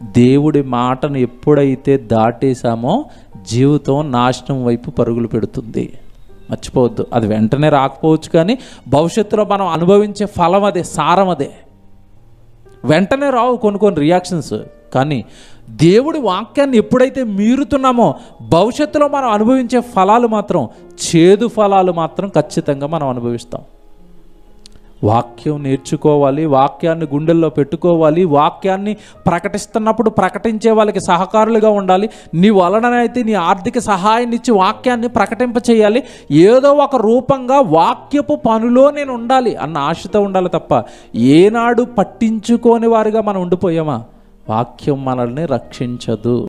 దేవుడి మాటను ఎప్పుడైతే దాటేశామో జీవితం నాశనం వైపు పరుగులు పెడుతుంది మర్చిపోవద్దు అది వెంటనే రాకపోవచ్చు కానీ భవిష్యత్తులో మనం అనుభవించే ఫలం అదే సారం అదే వెంటనే రావు కొన్ని కొన్ని రియాక్షన్స్ కానీ దేవుడి వాక్యాన్ని ఎప్పుడైతే మీరుతున్నామో భవిష్యత్తులో మనం అనుభవించే ఫలాలు మాత్రం చేదు ఫలాలు మాత్రం ఖచ్చితంగా మనం అనుభవిస్తాం వాక్యం నేర్చుకోవాలి వాక్యాన్ని గుండెల్లో పెట్టుకోవాలి వాక్యాన్ని ప్రకటిస్తున్నప్పుడు ప్రకటించే వాళ్ళకి సహకారులుగా ఉండాలి నీ వలననైతే నీ ఆర్థిక సహాయాన్ని ఇచ్చి వాక్యాన్ని ప్రకటింప చేయాలి ఏదో ఒక రూపంగా వాక్యపు పనిలో నేను ఉండాలి అన్న ఆశతో ఉండాలి తప్ప ఏనాడు పట్టించుకోని వారిగా మనం ఉండిపోయామా వాక్యం మనల్ని రక్షించదు